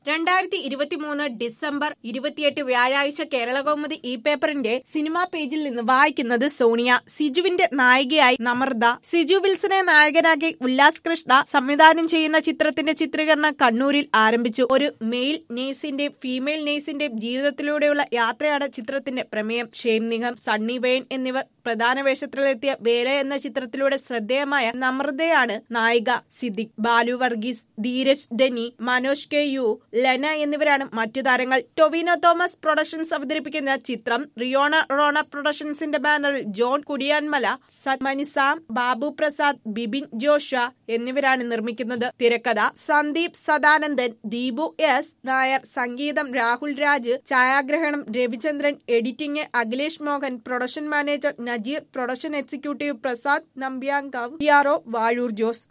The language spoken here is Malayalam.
രണ്ടായിരത്തി ഇരുപത്തിമൂന്ന് ഡിസംബർ ഇരുപത്തിയെട്ട് വ്യാഴാഴ്ച കേരളകൗമുദി ഇ പേപ്പറിന്റെ സിനിമാ പേജിൽ നിന്ന് വായിക്കുന്നത് സോണിയ സിജുവിന്റെ നായികയായി നമർദ സിജു വിൽസനെ നായകനാക്കി ഉല്ലാസ് കൃഷ്ണ സംവിധാനം ചെയ്യുന്ന ചിത്രത്തിന്റെ ചിത്രീകരണം കണ്ണൂരിൽ ആരംഭിച്ചു ഒരു മെയിൽ നേഴ്സിന്റെ ഫീമെയിൽ നേഴ്സിന്റെ ജീവിതത്തിലൂടെയുള്ള യാത്രയാണ് ചിത്രത്തിന്റെ പ്രമേയം ഷെയ്ം നിഗം സണ്ണി വെയിൻ എന്നിവർ പ്രധാന വേഷത്തിലെത്തിയ വേല എന്ന ചിത്രത്തിലൂടെ ശ്രദ്ധേയമായ നമ്രതയാണ് നായിക സിദ്ദിഖ് ബാലു വർഗീസ് ധീരജ് ഡെനി മനോജ് കെ യു ലെന എന്നിവരാണ് മറ്റു താരങ്ങൾ ടൊവിനോ തോമസ് പ്രൊഡക്ഷൻസ് അവതരിപ്പിക്കുന്ന ചിത്രം റിയോണ റോണ പ്രൊഡക്ഷൻസിന്റെ ബാനറിൽ ജോൺ കുടിയാൻമല മനിസാം ബാബു പ്രസാദ് ബിബിൻ ജോഷ എന്നിവരാണ് നിർമ്മിക്കുന്നത് തിരക്കഥ സന്ദീപ് സദാനന്ദൻ ദീപു എസ് നായർ സംഗീതം രാഹുൽ രാജ് ഛായാഗ്രഹണം Ravichandran editing Akhilesh Mohan production manager Nazeer production executive Prasad Nambiankavu P R O Vazhoor Jose